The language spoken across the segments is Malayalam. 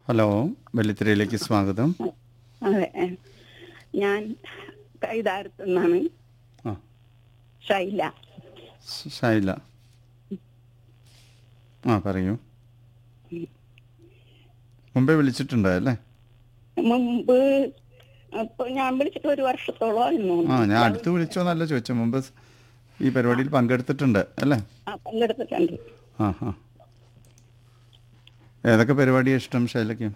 ഹലോ വെള്ളിത്തിരയിലേക്ക് സ്വാഗതം അതെ ഞാൻ കൈതാരത്തു നിന്നാണ് ആ ഷൈല ഷ- ഷൈല ആ പറയൂ മുമ്പേ വിളിച്ചിട്ടുണ്ടായല്ലേ മുമ്പ് ഇപ്പൊ ഞാൻ വിളിച്ചിട്ട് ഒരു വർഷത്തോളം ആയിരുന്നു ആ ഞാൻ അടുത്ത് വിളിച്ചോന്നല്ല ചോദിച്ചത് മുമ്പ് സ് ഈ പരിപാടിയിൽ പങ്കെടുത്തിട്ടുണ്ട് അല്ലേ ആ പങ്കെടുത്തിട്ടുണ്ട് ആ ആ ഏതൊക്കെ പരിപാടിയാണ് ഇഷ്ടം ഷൈലയ്ക്ക്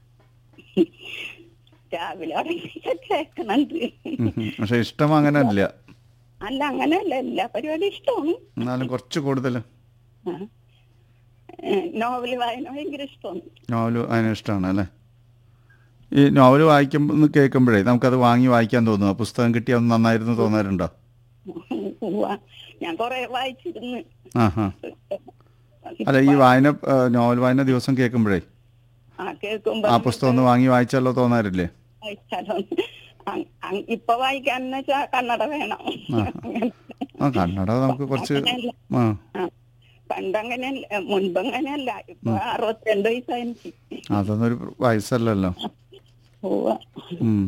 രാവിലെ ഉറങ്ങിയൊക്കെ കേൾക്കണുണ്ട് ഉം, ഉം. പക്ഷെ ഇഷ്ടം അങ്ങനെ ഇല്ല അല്ല അങ്ങനെയല്ല എല്ലാ പരിപാടി ഇഷ്ടമാണ് എന്നാലും കുറച്ച് കൂടുതൽ ആ. ഏ, നോവൽ വായന ഭയങ്കര ഇഷ്ടമാണ് നോവൽ അതിന് ഇഷ്ടമാണ് അല്ലേ ഈ നോവൽ വായിക്കുമ്പോൾ കേൾക്കുമ്പോഴേ നമുക്കത് വാങ്ങി വായിക്കാൻ തോന്നുക പുസ്തകം കിട്ടിയാൽ ഒന്ന് നന്നായിരുന്നു തോന്നാറുണ്ടോ ഉവ്വ. ഞാൻ കൊറേ വായിച്ചിരുന്നു ആ ആ അല്ല ഈ വായന ആ, നോവൽ വായന ദിവസം കേൾക്കുമ്പോഴേ ആ കേൾക്കുമ്പോ ആ പുസ്തകം ഒന്ന് വാങ്ങി വായിച്ചാലോ തോന്നാറില്ലേ വായിച്ചാലോ അ- അ- ഇപ്പൊ വായിക്കാൻ വെച്ചാ കന്നഡ വേണം ആ കന്നഡ നമുക്ക് കുറച്ച് അങ്ങനെയല്ല. ആ ആ. പണ്ടങ്ങനെയല്ല മുൻപങ്ങനെയല്ല ഇപ്പൊ അറുപത്തിരണ്ട് വയസ്സായി എനിക്ക് അതൊന്നും ഒരു വയസ്സല്ലല്ലോ ഉവ്വ. ഉം.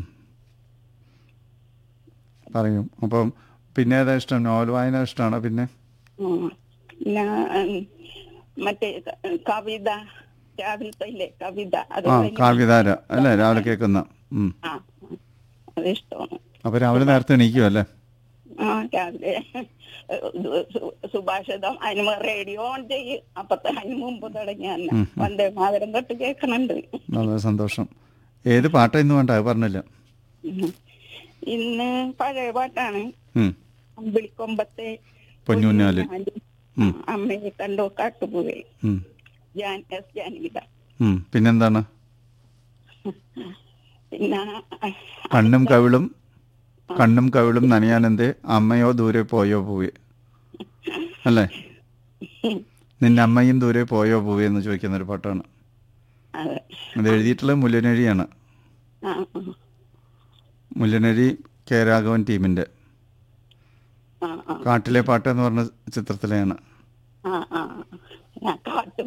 പറയൂ അപ്പം പിന്നെ ഏതാ ഇഷ്ടം നോവൽ വായന ഇഷ്ടമാണോ പിന്നെ ഉം. പിന്നെ ഉം, മറ്റേ ക- കവിത രാവിലത്തെ ഇല്ലേ കവിത അത് ആ ഭയങ്കര- കാവ്യധാര അല്ലേ രാവിലെ കേൾക്കുന്ന ഉം. ആ അത് ഇഷ്ടമാണ് അപ്പൊ രാവിലെ നേരത്തെ എണീക്കും അല്ലേ ആ രാവിലെ സു- സുഭാഷിതം അതിന് റേഡിയോ ഓൺ ചെയ്യും അപ്പത്തെ അതിന് മുമ്പ് തുടങ്ങി തന്നെ വന്ദേ മാതരം തൊട്ട് കേൾക്കണുണ്ട് വളരെ സന്തോഷം ഏത് പാട്ടാ ഇന്ന് വേണ്ട അത് പറഞ്ഞില്ല ഉം. ഇന്ന് പഴയ പാട്ടാണ് ഉം. അമ്പിളിക്കൊമ്പത്തെ പൊന്നൂഞ്ഞാല്. ആ, അമ്മയെ കണ്ടോ കാട്ടുപോവേ ഉം. ജാൻ എസ് ജാനകിത ഉം. പിന്നെന്താണ് പിന്നെ കണ്ണും കവിളും കണ്ണും കവിളും നനയാനെന്തേ അമ്മയോ ദൂരെ പോയോ പൂവേ അല്ലേ നിന്റെ അമ്മയും ദൂരെ പോയോ പൂവേ എന്ന് ചോദിക്കുന്ന ഒരു പാട്ടാണ് അതെ അത് എഴുതിയിട്ടുള്ളത് മുല്ലനഴിയാണ് ആ ആ, മുല്ലനഴി കെ രാഘവൻ ടീമിന്റെ ആ ആ കാട്ടിലെ പാട്ട് എന്ന് പറഞ്ഞ ചിത്രത്തിലെയാണ് ആ ആ ഞാൻ കാട്ടു